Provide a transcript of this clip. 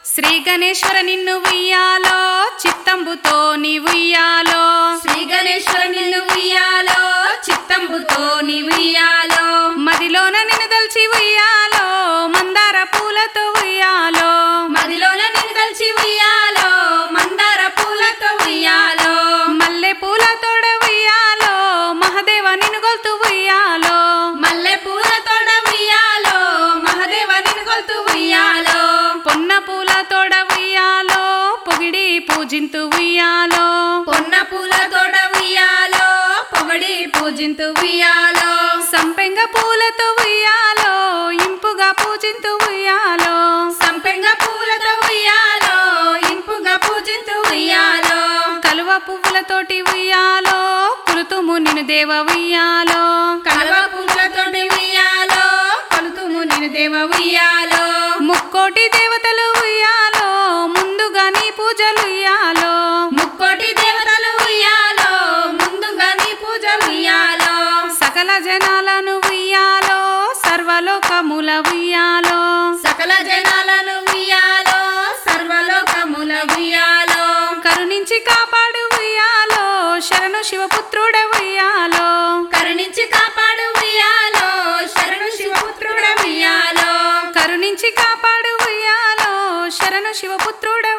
శ్రీ గణేశ్వర నిన్ను ఉయ్యాలో చిత్తంబుతో నీ ఉయ్యాలో శ్రీ గణేశ్వర నిన్ను ఉయ్యాలో చిత్తంబుతో నీ ఉయ్యాలో మదిలోన నిన్ను దల్చి ఉయ్యాలో మందార పూలతో ఉయ్యాలో మదిలోన నిన్ను దల్చి ఉయ్యాలో మందార పూలతో ఉయ్యాలో మల్లె పూల తోడ ఉయ్యాలో మహదేవ నిన్ను గొల్తు ఉయ్యాలో మల్లె పూల తోడ ఉయ్యాలో మహదేవ నిన్ను కొల్తు ఉయ్యాలో పొన్న పూల తోడ ఉయ్యాలో పొగిడి పూజింతు ఉయ్యాలో పొన్న పూల తోడ ఉయ్యాలో పొగడి పూజింతు ఉయ్యాలో సంపెంగ పూలతో ఉయ్యాలో ఇంపుగా పూజింతు ఉయ్యాలో సంపెంగ పూలతో ఉయ్యాలో ఇంపుగా పూజింతు ఉయ్యాలో కలువ పువ్వులతోటి ఉయ్యాలో కురుతుము నిన్ను దేవ ఉయ్యాలో కలవ పూలతోటి ఉయ్యాలో కొలుతుము నేను దేవ ఉయ్యాలో ముక్కోటి దేవతలు ఉయ్యాలో ముందుగా నీ పూజలు ఉయ్యాలో ముక్కోటి దేవతలు ఉయ్యాలో ముందుగా నీ పూజ ఉయ్యాలో సకల జనాలను ఉయ్యాలో సర్వలోకముల ఉయ్యాలో సకల జనాలను ఉయ్యాలో సర్వలోకముల ఉయ్యాలో కరుణించి కాపాడు ఉయ్యాలో శరణు శివపుత్రుడ ఉయ్యాలో కరుణించి కాపాడు ఉయ్యాలో శరణు శివపుత్రుడ ఉయ్యాలో కరుణించి కాపాడు ఉయ్యాలో శరణు శివపుత్రుడ